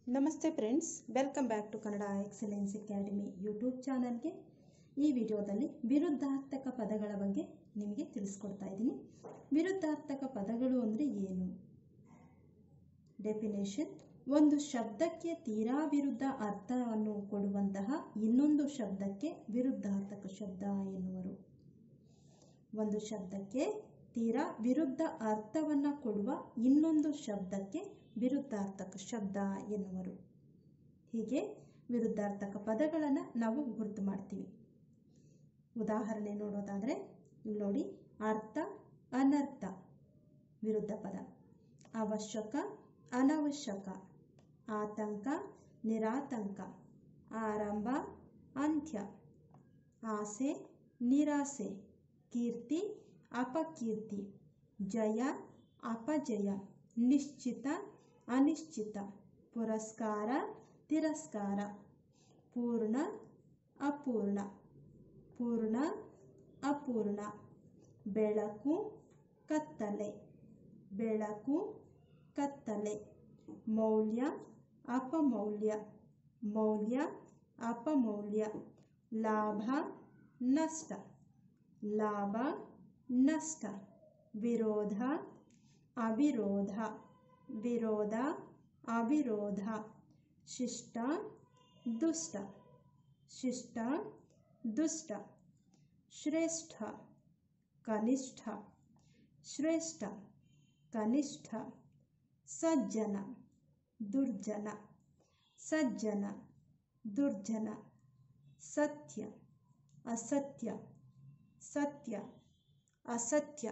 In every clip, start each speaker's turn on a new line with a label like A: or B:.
A: ನಮಸ್ತೆ friends welcome back to Kannada excellence academy YouTube ಚಾನಲ್ಗೆ ಈ ವಿಡಿಯೋದಲ್ಲಿ ವಿರುದ್ಧಾರ್ಥಕ ಪದಗಳ ಬಗ್ಗೆ ನಿಮಗೆ ತಿಳಿಸ್ಕೊಡ್ತಾ ಇದ್ದೀನಿ ವಿರುದ್ಧಾರ್ಥಕ ಪದಗಳು ಅಂದರೆ ಏನು ಡೆಫಿನೇಷನ್ ಒಂದು ಶಬ್ದಕ್ಕೆ ತೀರಾ ವಿರುದ್ಧ ಅರ್ಥವನ್ನು ಕೊಡುವಂತಹ ಇನ್ನೊಂದು ಶಬ್ದಕ್ಕೆ ವಿರುದ್ಧಾರ್ಥಕ ಶಬ್ದ ಎನ್ನುವರು ಒಂದು ಶಬ್ದಕ್ಕೆ ತೀರಾ ವಿರುದ್ಧ ಅರ್ಥವನ್ನು ಕೊಡುವ ಇನ್ನೊಂದು ಶಬ್ದಕ್ಕೆ ವಿರುದ್ಧಾರ್ಥಕ ಶಬ್ದ ಎನ್ನುವರು ಹೀಗೆ ವಿರುದ್ಧಾರ್ಥಕ ಪದಗಳನ್ನು ನಾವು ಗುರುತು ಮಾಡ್ತೀವಿ ಉದಾಹರಣೆ ನೋಡೋದಾದರೆ ಇಲ್ಲಿ ನೋಡಿ ಅರ್ಥ ಅನರ್ಥ ವಿರುದ್ಧ ಪದ ಅವಶ್ಯಕ ಅನವಶ್ಯಕ ಆತಂಕ ನಿರಾತಂಕ ಆರಂಭ ಅಂತ್ಯ ಆಸೆ ನಿರಾಸೆ ಕೀರ್ತಿ ಅಪಕೀರ್ತಿ ಜಯ ಅಪಜಯ ನಿಶ್ಚಿತ ಅನಿಶ್ಚಿತ ಪುರಸ್ಕಾರ ತಿರಸ್ಕಾರ ಪೂರ್ಣ ಅಪೂರ್ಣ ಪೂರ್ಣ ಅಪೂರ್ಣ ಬೆಳಕು ಕತ್ತಲೆ ಬೆಳಕು ಕತ್ತಲೆ ಮೌಲ್ಯ ಅಪಮೌಲ್ಯ ಮೌಲ್ಯ ಅಪಮೌಲ್ಯ ಲಾಭ ನಷ್ಟ ಲಾಭ ನಷ್ಟ ವಿರೋಧ ಅವಿರೋಧ ವಿರೋಧ ಅವಿರೋಧ ಶಿಷ್ಟ ದುಷ್ಟ ಶಿಷ್ಟ ದುಷ್ಟ ಶ್ರೇಷ್ಠ ಕನಿಷ್ಠ ಶ್ರೇಷ್ಠ ಕನಿಷ್ಠ ಸಜ್ಜನ ದುರ್ಜನ ಸಜ್ಜನ ದುರ್ಜನ ಸತ್ಯ ಅಸತ್ಯ ಸತ್ಯ ಅಸತ್ಯ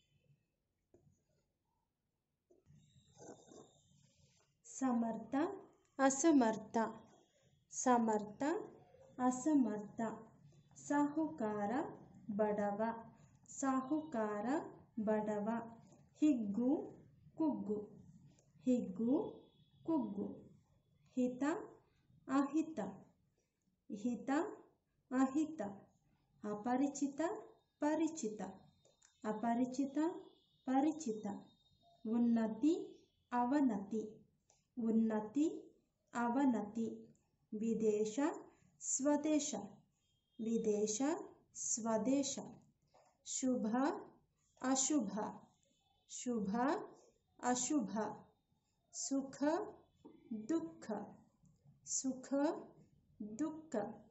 A: ಸಮರ್ಥ ಅಸಮರ್ಥ ಸಮರ್ಥ ಅಸಮರ್ಥ ಸಾಹುಕಾರ ಬಡವ ಸಾಹುಕಾರ ಬಡವ ಹಿಗ್ಗು ಕುಗ್ಗು ಹಿಗ್ಗು ಕುಗ್ಗು ಹಿತ ಅಹಿತ ಹಿತ ಅಹಿತ ಅಪರಿಚಿತ ಪರಿಚಿತ ಅಪರಿಚಿತ ಪರಿಚಿತ ಉನ್ನತಿ ಅವನತಿ ಉನ್ನತಿ ಅವನತಿ ವಿದೇಶ ಸ್ವದೇಶ ವಿದೇಶ ಸ್ವದೇಶ ಶುಭ ಅಶುಭ ಶುಭ ಅಶುಭ ಸುಖ ದುಃಖ ಸುಖ ದುಃಖ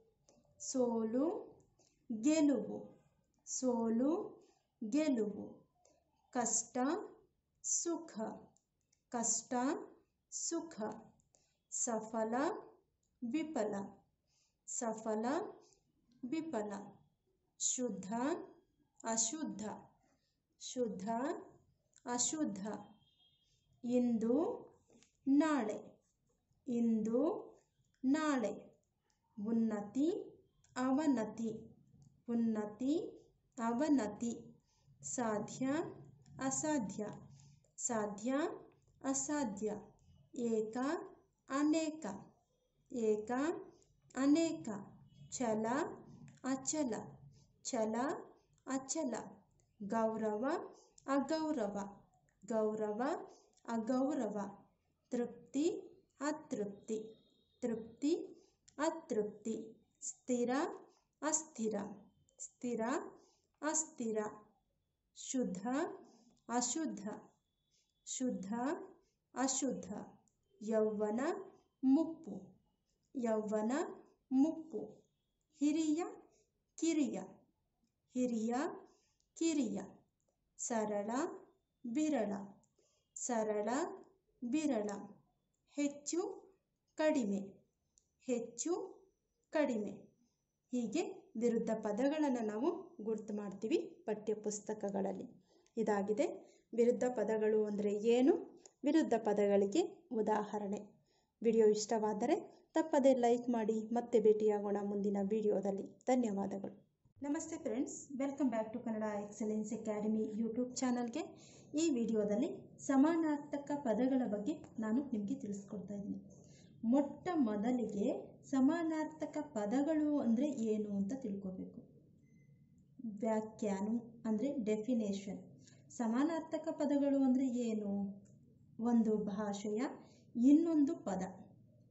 A: ಸೋಲು ಗೆಲುವು ಸೋಲು ಗೆಲುವು ಕಷ್ಟ ಸುಖ ಕಷ್ಟ ಸುಖ ಸಫಲ ವಿಫಲ ಸಫಲ ವಿಫಲ ಶುದ್ಧ ಅಶುದ್ಧ ಶುದ್ಧ ಅಶುದ್ಧ ಇಂದು ನಾಳೆ ಇಂದು ನಾಳೆ ಉನ್ನತಿ ಅವನತಿ ಉನ್ನತಿ ಅವನತಿ ಸಾಧ್ಯ ಅಸಾಧ್ಯ ಸಾಧ್ಯ ಅಸಾಧ್ಯ ಏಕ ಅನೇಕ ಏಕ ಅನೇಕ ಛಲ ಅಚಲ ಛಲ ಅಚಲ ಗೌರವ ಅಗೌರವ ಗೌರವ ಅಗೌರವ ತೃಪ್ತಿ ಅತೃಪ್ತಿ ತೃಪ್ತಿ ಅತೃಪ್ತಿ ಸ್ಥಿರ ಅಸ್ಥಿರ ಸ್ಥಿರ ಅಸ್ಥಿರ ಶುದ್ಧ ಅಶುದ್ಧ ಶುದ್ಧ ಅಶುದ್ಧ ಯೌವನ ಮುಪ್ಪು ಯೌವನ ಮುಪ್ಪು ಹಿರಿಯ ಕಿರಿಯ ಹಿರಿಯ ಕಿರಿಯ ಸರಳ ಬಿರಳ ಸರಳ ಬಿರಳ ಹೆಚ್ಚು ಕಡಿಮೆ ಹೆಚ್ಚು ಕಡಿಮೆ ಹೀಗೆ ವಿರುದ್ಧ ಪದಗಳನ್ನು ನಾವು ಗುರ್ತು ಮಾಡ್ತೀವಿ ಪಠ್ಯಪುಸ್ತಕಗಳಲ್ಲಿ ಇದಾಗಿದೆ ವಿರುದ್ಧ ಪದಗಳು ಅಂದರೆ ಏನು ವಿರುದ್ಧ ಪದಗಳಿಗೆ ಉದಾಹರಣೆ ವಿಡಿಯೋ ಇಷ್ಟವಾದರೆ ತಪ್ಪದೇ ಲೈಕ್ ಮಾಡಿ ಮತ್ತೆ ಭೇಟಿಯಾಗೋಣ ಮುಂದಿನ ವಿಡಿಯೋದಲ್ಲಿ ಧನ್ಯವಾದಗಳು ನಮಸ್ತೆ friends welcome back to Kannada excellence academy YouTube ಚಾನಲ್ಗೆ ಈ ವಿಡಿಯೋದಲ್ಲಿ ಸಮಾನಾರ್ಥಕ ಪದಗಳ ಬಗ್ಗೆ ನಾನು ನಿಮಗೆ ತಿಳಿಸ್ಕೊಡ್ತಾ ಇದ್ದೀನಿ ಮೊಟ್ಟ ಮೊದಲಿಗೆ ಸಮಾನಾರ್ಥಕ ಪದಗಳು ಅಂದರೆ ಏನು ಅಂತ ತಿಳ್ಕೋಬೇಕು ವ್ಯಾಖ್ಯಾನ ಅಂದರೆ ಡೆಫಿನೇಷನ್ ಸಮಾನಾರ್ಥಕ ಪದಗಳು ಅಂದರೆ ಏನು ಒಂದು ಭಾಷೆಯ ಇನ್ನೊಂದು ಪದ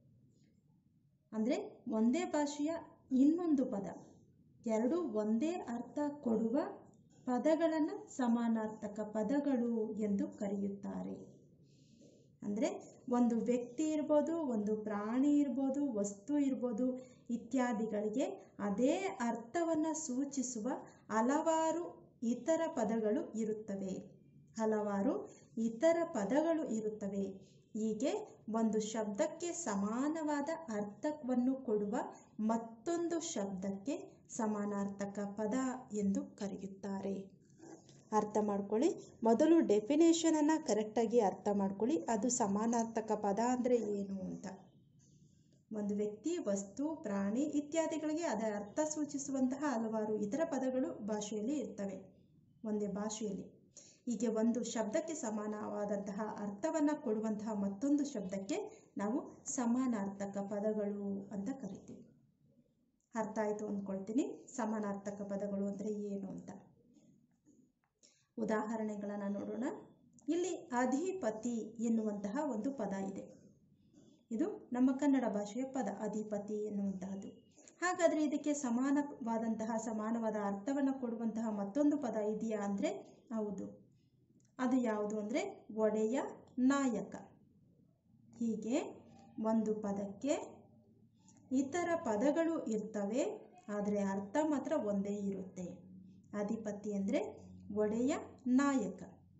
A: ಅಂದರೆ ಒಂದೇ ಭಾಷೆಯ ಇನ್ನೊಂದು ಪದ ಎರಡು ಒಂದೇ ಅರ್ಥ ಕೊಡುವ ಪದಗಳನ್ನು ಸಮಾನಾರ್ಥಕ ಪದಗಳು ಎಂದು ಕರೆಯುತ್ತಾರೆ ಅಂದರೆ ಒಂದು ವ್ಯಕ್ತಿ ಇರ್ಬೋದು ಒಂದು ಪ್ರಾಣಿ ಇರ್ಬೋದು ವಸ್ತು ಇರ್ಬೋದು ಇತ್ಯಾದಿಗಳಿಗೆ ಅದೇ ಅರ್ಥವನ್ನು ಸೂಚಿಸುವ ಹಲವಾರು ಇತರ ಪದಗಳು ಇರುತ್ತವೆ ಹಲವಾರು ಇತರ ಪದಗಳು ಇರುತ್ತವೆ ಹೀಗೆ ಒಂದು ಶಬ್ದಕ್ಕೆ ಸಮಾನವಾದ ಅರ್ಥವನ್ನು ಕೊಡುವ ಮತ್ತೊಂದು ಶಬ್ದಕ್ಕೆ ಸಮಾನಾರ್ಥಕ ಪದ ಎಂದು ಕರೆಯುತ್ತಾರೆ ಅರ್ಥ ಮಾಡ್ಕೊಳ್ಳಿ ಮೊದಲು ಡೆಫಿನೇಷನನ್ನು ಕರೆಕ್ಟಾಗಿ ಅರ್ಥ ಮಾಡ್ಕೊಳ್ಳಿ ಅದು ಸಮಾನಾರ್ಥಕ ಪದ ಅಂದರೆ ಏನು ಅಂತ ಒಂದು ವ್ಯಕ್ತಿ ವಸ್ತು ಪ್ರಾಣಿ ಇತ್ಯಾದಿಗಳಿಗೆ ಅದರ ಅರ್ಥ ಸೂಚಿಸುವಂತಹ ಹಲವಾರು ಇತರ ಪದಗಳು ಭಾಷೆಯಲ್ಲಿ ಇರ್ತವೆ ಒಂದೇ ಭಾಷೆಯಲ್ಲಿ ಹೀಗೆ ಒಂದು ಶಬ್ದಕ್ಕೆ ಸಮಾನವಾದಂತಹ ಅರ್ಥವನ್ನು ಕೊಡುವಂತಹ ಮತ್ತೊಂದು ಶಬ್ದಕ್ಕೆ ನಾವು ಸಮಾನಾರ್ಥಕ ಪದಗಳು ಅಂತ ಕರಿತೀವಿ ಅರ್ಥ ಆಯಿತು ಅಂದ್ಕೊಳ್ತೀನಿ ಸಮಾನಾರ್ಥಕ ಪದಗಳು ಅಂದರೆ ಏನು ಅಂತ ಉದಾಹರಣೆಗಳನ್ನು ನೋಡೋಣ ಇಲ್ಲಿ ಅಧಿಪತಿ ಎನ್ನುವಂತಹ ಒಂದು ಪದ ಇದೆ ಇದು ನಮ್ಮ ಕನ್ನಡ ಭಾಷೆಯ ಪದ ಅಧಿಪತಿ ಎನ್ನುವಂತಹದ್ದು ಹಾಗಾದರೆ ಇದಕ್ಕೆ ಸಮಾನವಾದಂತಹ ಸಮಾನವಾದ ಅರ್ಥವನ್ನು ಕೊಡುವಂತಹ ಮತ್ತೊಂದು ಪದ ಇದೆಯಾ ಅಂದರೆ ಹೌದು ಅದು ಯಾವುದು ಅಂದರೆ ಒಡೆಯ ನಾಯಕ ಹೀಗೆ ಒಂದು ಪದಕ್ಕೆ ಇತರ ಪದಗಳು ಇರ್ತವೆ ಆದರೆ ಅರ್ಥ ಮಾತ್ರ ಒಂದೇ ಇರುತ್ತೆ ಅಧಿಪತಿ ಅಂದರೆ ಒಡೆಯ ನಾಯಕ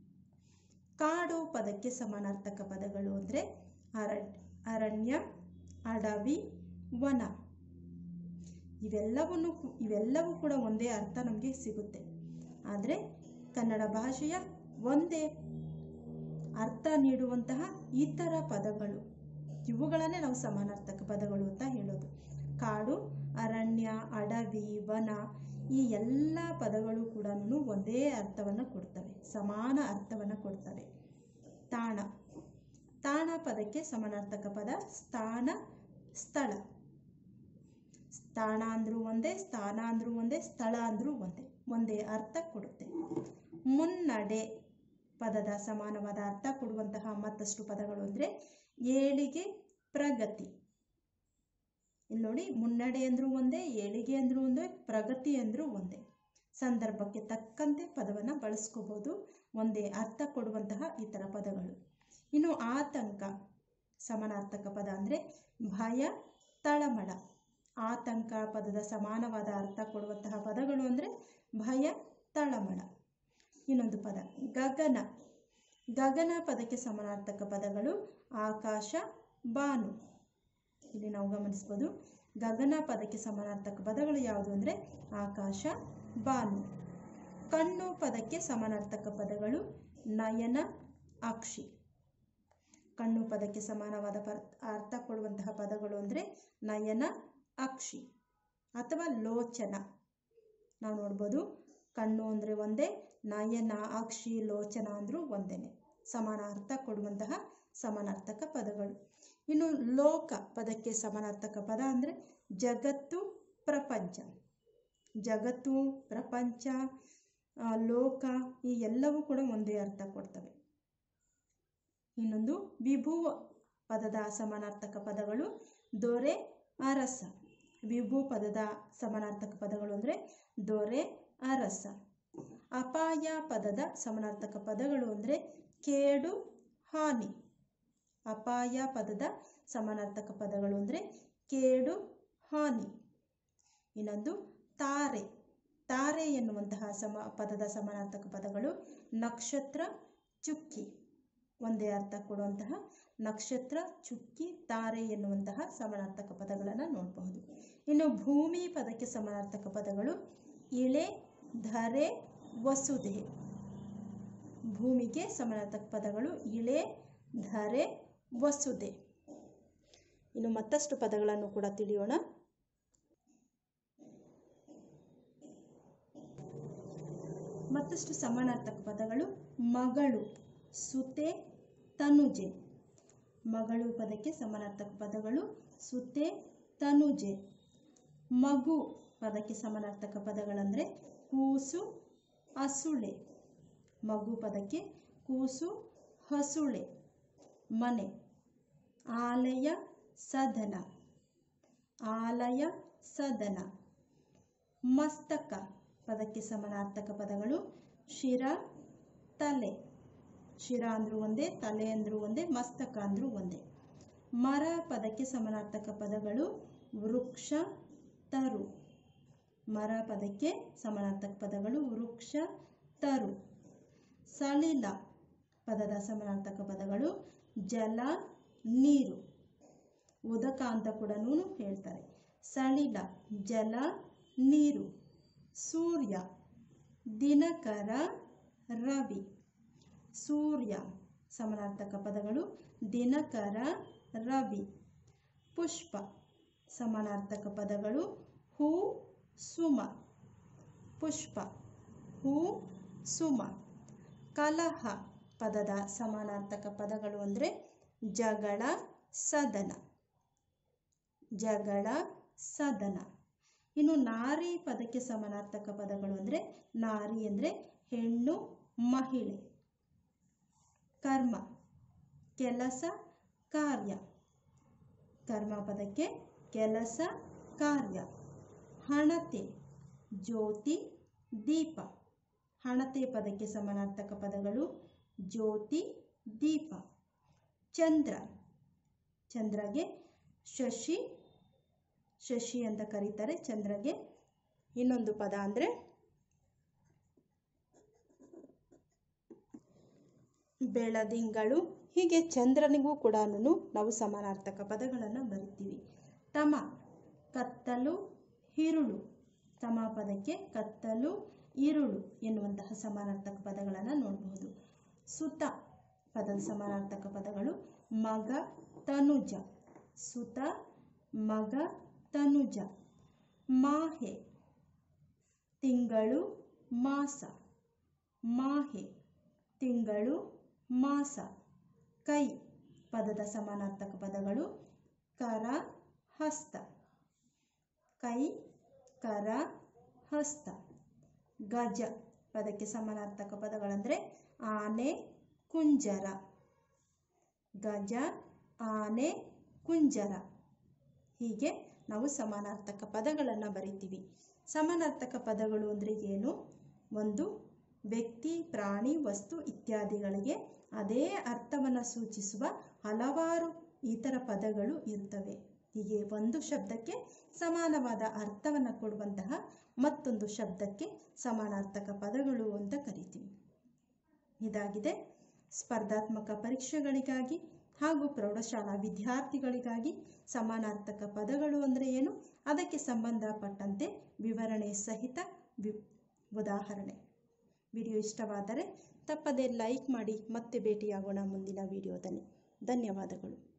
A: ಕಾಡು ಪದಕ್ಕೆ ಸಮಾನಾರ್ಥಕ ಪದಗಳು ಅಂದರೆ ಅರ ಅರಣ್ಯ ಅಡವಿ ವನ ಇವೆಲ್ಲವನ್ನು ಇವೆಲ್ಲವೂ ಕೂಡ ಒಂದೇ ಅರ್ಥ ನಮಗೆ ಸಿಗುತ್ತೆ ಆದರೆ ಕನ್ನಡ ಭಾಷೆಯ ಒಂದೇ ಅರ್ಥ ನೀಡುವಂತಹ ಇತರ ಪದಗಳು ಇವುಗಳನ್ನೇ ನಾವು ಸಮಾನಾರ್ಥಕ ಪದಗಳು ಅಂತ ಹೇಳೋದು ಕಾಡು ಅರಣ್ಯ ಅಡವಿ ವನ ಈ ಎಲ್ಲ ಪದಗಳು ಕೂಡ ಒಂದೇ ಅರ್ಥವನ್ನು ಕೊಡ್ತವೆ ಸಮಾನ ಅರ್ಥವನ್ನು ಕೊಡ್ತವೆ ತಾಣ ತಾಣ ಪದಕ್ಕೆ ಸಮಾನಾರ್ಥಕ ಪದ ಸ್ಥಾನ ಸ್ಥಳ ಸ್ಥಾನ ಅಂದ್ರೂ ಒಂದೇ ಸ್ಥಾನ ಅಂದ್ರೂ ಒಂದೇ ಸ್ಥಳ ಅಂದ್ರೂ ಒಂದೇ ಒಂದೇ ಅರ್ಥ ಕೊಡುತ್ತೆ ಮುನ್ನಡೆ ಪದದ ಸಮಾನವಾದ ಅರ್ಥ ಕೊಡುವಂತಹ ಮತ್ತಷ್ಟು ಪದಗಳು ಅಂದರೆ ಏಳಿಗೆ ಪ್ರಗತಿ ಇಲ್ಲಿ ನೋಡಿ ಮುನ್ನಡೆ ಅಂದ್ರೂ ಒಂದೇ ಏಳಿಗೆ ಅಂದ್ರೂ ಒಂದೇ ಪ್ರಗತಿ ಅಂದ್ರೂ ಒಂದೇ ಸಂದರ್ಭಕ್ಕೆ ತಕ್ಕಂತೆ ಪದವನ್ನು ಬಳಸ್ಕೋಬೋದು ಒಂದೇ ಅರ್ಥ ಕೊಡುವಂತಹ ಇತರ ಪದಗಳು ಇನ್ನು ಆತಂಕ ಸಮಾನಾರ್ಥಕ ಪದ ಅಂದರೆ ಭಯ ತಳಮಳ ಆತಂಕ ಪದದ ಸಮಾನವಾದ ಅರ್ಥ ಕೊಡುವಂತಹ ಪದಗಳು ಅಂದರೆ ಭಯ ತಳಮಳ ಇನ್ನೊಂದು ಪದ ಗಗನ ಗಗನ ಪದಕ್ಕೆ ಸಮಾನಾರ್ಥಕ ಪದಗಳು ಆಕಾಶ ಬಾನು ಇಲ್ಲಿ ನಾವು ಗಮನಿಸ್ಬೋದು ಗಗನ ಪದಕ್ಕೆ ಸಮಾನಾರ್ಥಕ ಪದಗಳು ಯಾವುದು ಅಂದರೆ ಆಕಾಶ ಬಾನು ಕಣ್ಣು ಪದಕ್ಕೆ ಸಮಾನಾರ್ಥಕ ಪದಗಳು ನಯನ ಅಕ್ಷಿ ಕಣ್ಣು ಪದಕ್ಕೆ ಸಮಾನವಾದ ಪ ಅರ್ಥ ಕೊಡುವಂತಹ ಪದಗಳು ಅಂದರೆ ನಯನ ಅಕ್ಷಿ ಅಥವಾ ಲೋಚನ ನಾವು ನೋಡ್ಬೋದು ಕಣ್ಣು ಅಂದರೆ ಒಂದೇ ನಯನ ಅಕ್ಷಿ ಲೋಚನ ಅಂದರೂ ಒಂದೇನೆ ಸಮಾನ ಅರ್ಥ ಕೊಡುವಂತಹ ಸಮಾನಾರ್ಥಕ ಪದಗಳು ಇನ್ನು ಲೋಕ ಪದಕ್ಕೆ ಸಮಾನಾರ್ಥಕ ಪದ ಅಂದರೆ ಜಗತ್ತು ಪ್ರಪಂಚ ಜಗತ್ತು ಪ್ರಪಂಚ ಆ, ಲೋಕ ಈ ಎಲ್ಲವೂ ಕೂಡ ಒಂದೇ ಅರ್ಥ ಕೊಡ್ತವೆ ಇನ್ನೊಂದು ವಿಭು ಪದದ ಸಮಾನಾರ್ಥಕ ಪದಗಳು ದೊರೆ ಅರಸ ವಿಭು ಪದದ ಸಮಾನಾರ್ಥಕ ಪದಗಳು ಅಂದರೆ ದೊರೆ ಅರಸ ಅಪಾಯ ಪದದ ಸಮಾನಾರ್ಥಕ ಪದಗಳು ಅಂದರೆ ಕೇಡು ಹಾನಿ ಅಪಾಯ ಪದದ ಸಮಾನಾರ್ಥಕ ಪದಗಳು ಅಂದರೆ ಕೇಡು ಹಾನಿ ಇನ್ನೊಂದು ತಾರೆ ತಾರೆ ಎನ್ನುವಂತಹ ಸಮ ಪದದ ಸಮಾನಾರ್ಥಕ ಪದಗಳು ನಕ್ಷತ್ರ ಚುಕ್ಕಿ ಒಂದೇ ಅರ್ಥ ಕೊಡುವಂತಹ ನಕ್ಷತ್ರ ಚುಕ್ಕಿ ತಾರೆ ಎನ್ನುವಂತಹ ಸಮಾನಾರ್ಥಕ ಪದಗಳನ್ನು ನೋಡಬಹುದು ಇನ್ನು ಭೂಮಿ ಪದಕ್ಕೆ ಸಮಾನಾರ್ಥಕ ಪದಗಳು ಇಳೆ ಧರೆ ವಸುಧೆ ಭೂಮಿಗೆ ಸಮಾನಾರ್ಥಕ ಪದಗಳು ಇಳೆ ಧರೆ ವಸುಧೆ ಇನ್ನು ಮತ್ತಷ್ಟು ಪದಗಳನ್ನು ಕೂಡ ತಿಳಿಯೋಣ ಮತ್ತಷ್ಟು ಸಮಾನಾರ್ಥಕ ಪದಗಳು ಮಗಳು ಸುತೆ ತನುಜೆ ಮಗಳು ಪದಕ್ಕೆ ಸಮಾನಾರ್ಥಕ ಪದಗಳು ಸುತೆ ತನುಜೆ ಮಗು ಪದಕ್ಕೆ ಸಮಾನಾರ್ಥಕ ಪದಗಳಂದರೆ ಕೂಸು ಹಸುಳೆ ಮಗು ಪದಕ್ಕೆ ಕೂಸು ಹಸುಳೆ ಮನೆ ಆಲಯ ಸದನ ಆಲಯ ಸದನ ಮಸ್ತಕ ಪದಕ್ಕೆ ಸಮಾನಾರ್ಥಕ ಪದಗಳು ಶಿರ ತಲೆ ಶಿರ ಅಂದ್ರೂ ಒಂದೇ ತಲೆ ಅಂದ್ರೂ ಒಂದೇ ಮಸ್ತಕ ಅಂದ್ರೂ ಒಂದೇ ಮರ ಪದಕ್ಕೆ ಸಮಾನಾರ್ಥಕ ಪದಗಳು ವೃಕ್ಷ ತರು ಮರ ಪದಕ್ಕೆ ಸಮಾನಾರ್ಥಕ ಪದಗಳು ವೃಕ್ಷ ತರು ಸಳಿಲ ಪದದ ಸಮಾನಾರ್ಥಕ ಪದಗಳು ಜಲ ನೀರು ಉದಕ ಅಂತ ಕೂಡ ಹೇಳ್ತಾರೆ ಸಳಿಲ ಜಲ ನೀರು ಸೂರ್ಯ ದಿನಕರ ರವಿ ಸೂರ್ಯ ಸಮಾನಾರ್ಥಕ ಪದಗಳು ದಿನಕರ ರವಿ ಪುಷ್ಪ ಸಮಾನಾರ್ಥಕ ಪದಗಳು ಹೂ ಸುಮ ಪುಷ್ಪ ಹೂ ಸುಮ ಕಲಹ ಪದದ ಸಮಾನಾರ್ಥಕ ಪದಗಳು ಅಂದರೆ ಜಗಳ ಸದನ ಜಗಳ ಸದನ ಇನ್ನು ನಾರಿ ಪದಕ್ಕೆ ಸಮಾನಾರ್ಥಕ ಪದಗಳು ಅಂದರೆ ನಾರಿ ಅಂದರೆ ಹೆಣ್ಣು ಮಹಿಳೆ ಕರ್ಮ ಕೆಲಸ ಕಾರ್ಯ ಕರ್ಮ ಪದಕ್ಕೆ ಕೆಲಸ ಕಾರ್ಯ ಹಣತೆ ಜ್ಯೋತಿ ದೀಪ ಹಣತೆ ಪದಕ್ಕೆ ಸಮಾನಾರ್ಥಕ ಪದಗಳು ಜ್ಯೋತಿ ದೀಪ ಚಂದ್ರ ಚಂದ್ರಗೆ ಶಶಿ ಶಶಿ ಅಂತ ಕರೀತಾರೆ ಚಂದ್ರಗೆ ಇನ್ನೊಂದು ಪದ ಅಂದರೆ ಬೆಳದಿಂಗಳು ಹೀಗೆ ಚಂದ್ರನಿಗೂ ಕೂಡ ನಾವು ಸಮಾನಾರ್ಥಕ ಪದಗಳನ್ನು ಬರಿತೀವಿ ತಮ ಕತ್ತಲು ಹಿರುಳು ತಮ ಪದಕ್ಕೆ ಕತ್ತಲು ಇರುಳು ಎನ್ನುವಂತಹ ಸಮಾನಾರ್ಥಕ ಪದಗಳನ್ನು ನೋಡಬಹುದು ಸುತ ಪದದ ಸಮಾನಾರ್ಥಕ ಪದಗಳು ಮಗ ತನುಜ ಸುತ ಮಗ ತನುಜ ಮಾಹೆ ತಿಂಗಳು ಮಾಸ ಮಾಹೆ ತಿಂಗಳು ಮಾಸ ಕೈ ಪದದ ಸಮಾನಾರ್ಥಕ ಪದಗಳು ಕರ ಹಸ್ತ ಕೈ ಕರ ಹಸ್ತ ಗಜ ಪದಕ್ಕೆ ಸಮಾನಾರ್ಥಕ ಪದಗಳಂದರೆ ಆನೆ ಕುಂಜರ ಗಜ ಆನೆ ಕುಂಜರ ಹೀಗೆ ನಾವು ಸಮಾನಾರ್ಥಕ ಪದಗಳನ್ನು ಬರಿತೀವಿ ಸಮಾನಾರ್ಥಕ ಪದಗಳು ಅಂದರೆ ಏನು ಒಂದು ವ್ಯಕ್ತಿ ಪ್ರಾಣಿ ವಸ್ತು ಇತ್ಯಾದಿಗಳಿಗೆ ಅದೇ ಅರ್ಥವನ್ನು ಸೂಚಿಸುವ ಹಲವಾರು ಇತರ ಪದಗಳು ಇರ್ತವೆ ಹೀಗೆ ಒಂದು ಶಬ್ದಕ್ಕೆ ಸಮಾನವಾದ ಅರ್ಥವನ್ನು ಕೊಡುವಂತಹ ಮತ್ತೊಂದು ಶಬ್ದಕ್ಕೆ ಸಮಾನಾರ್ಥಕ ಪದಗಳು ಅಂತ ಕರಿತೀವಿ ಇದಾಗಿದೆ ಸ್ಪರ್ಧಾತ್ಮಕ ಪರೀಕ್ಷೆಗಳಿಗಾಗಿ ಹಾಗೂ ಪ್ರೌಢಶಾಲಾ ವಿದ್ಯಾರ್ಥಿಗಳಿಗಾಗಿ ಸಮಾನಾರ್ಥಕ ಪದಗಳು ಅಂದರೆ ಏನು ಅದಕ್ಕೆ ಸಂಬಂಧಪಟ್ಟಂತೆ ವಿವರಣೆ ಸಹಿತ ವಿ ಉದಾಹರಣೆ ವಿಡಿಯೋ ಇಷ್ಟವಾದರೆ ತಪ್ಪದೇ ಲೈಕ್ ಮಾಡಿ ಮತ್ತೆ ಭೇಟಿಯಾಗೋಣ ಮುಂದಿನ ವಿಡಿಯೋದಲ್ಲಿ ಧನ್ಯವಾದಗಳು